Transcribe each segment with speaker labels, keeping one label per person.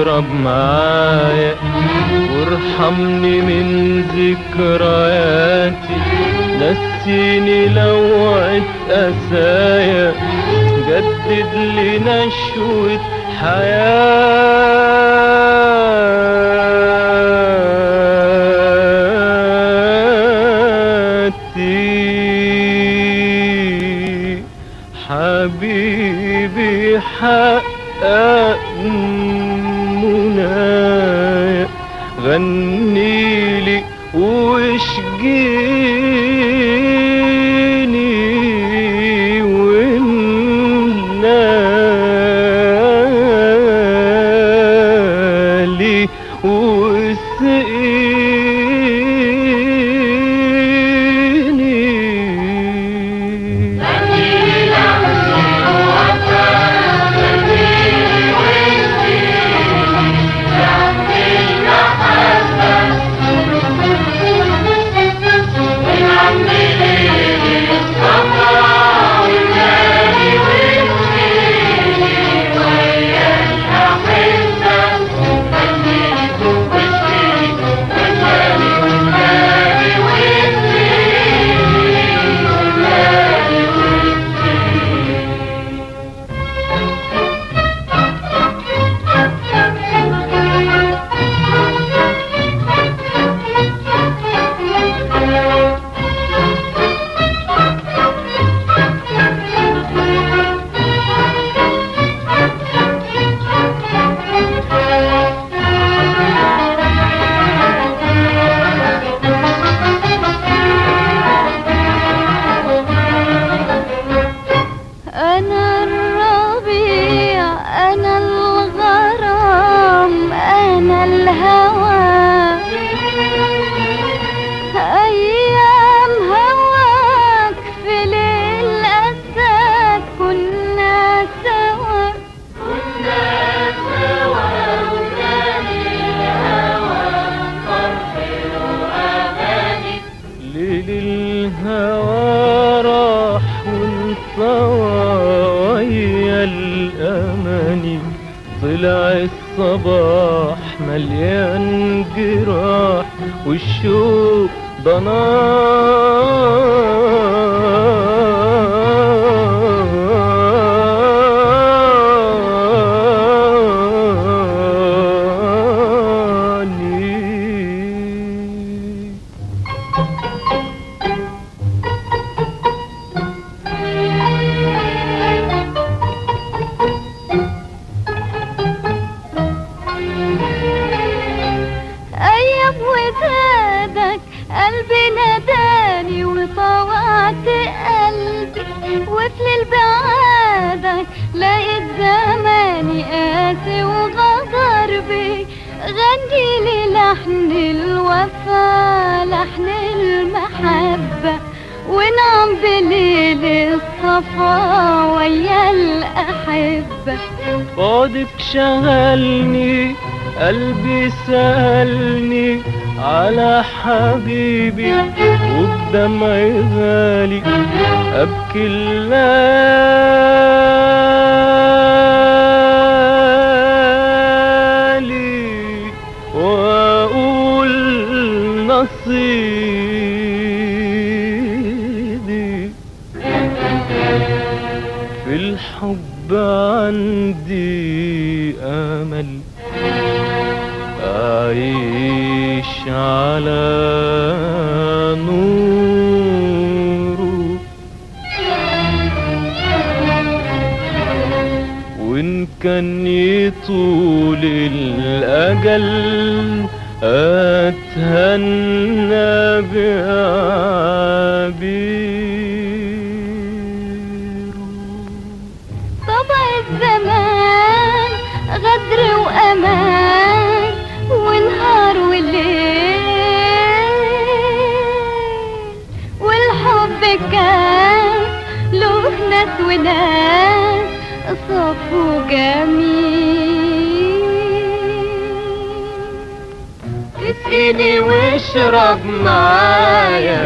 Speaker 1: واشرب معايا وارحمني من ذكرياتي نسيني لوعة أسايا جدد لي نشوة حياتي حبيبي حقق منايا غني لي واشجيني ومنالي واسقيني
Speaker 2: أنا الربيع أنا الغرام أنا الهوى أيام هواك في ليل أساك كنا سوا
Speaker 1: ليل الهوى راح وانطوى ويا الأماني طلع الصباح مليان جراح والشوق ضناني
Speaker 2: أيام ودادك قلبي ناداني وطوعت قلبي وفي ليل بعادك لقيت زماني قاسي وغدر بي غني لي لحن الوفا لحن المحبة ونعم بليل الصفا ويا الأحبة
Speaker 1: بعدك شغلني قلبي سألني على حبيبي وبدمعي غالي أبكي الليالي وأقول نصيبي في الحب عندي أمل أعيش على نوره وإن كان يطول الأجل أتهنى بعبيره
Speaker 2: طبع الزمان غدر وأمان ونهار وليل والحب كان له ناس وناس صف وجميل
Speaker 1: اسقيني واشرب معايا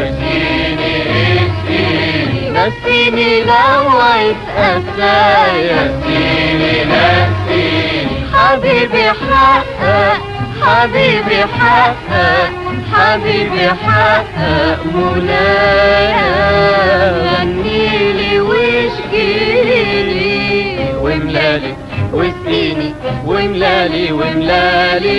Speaker 1: نسيني لوعة أسايا نسيني نسيني
Speaker 2: حبيبي حقق حبيبي حقق حبيبي حقق منايا غنيلي واشكيلي
Speaker 1: وملالي واسقيني وملالي وملالي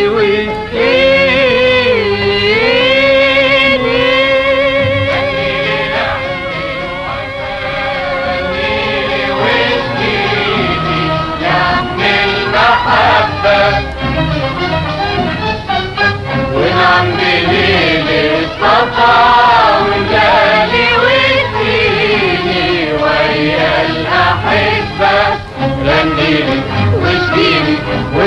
Speaker 1: ونعم بليل الصفا وملالي واسقيني ويا الأحبة غنيلي واشكيني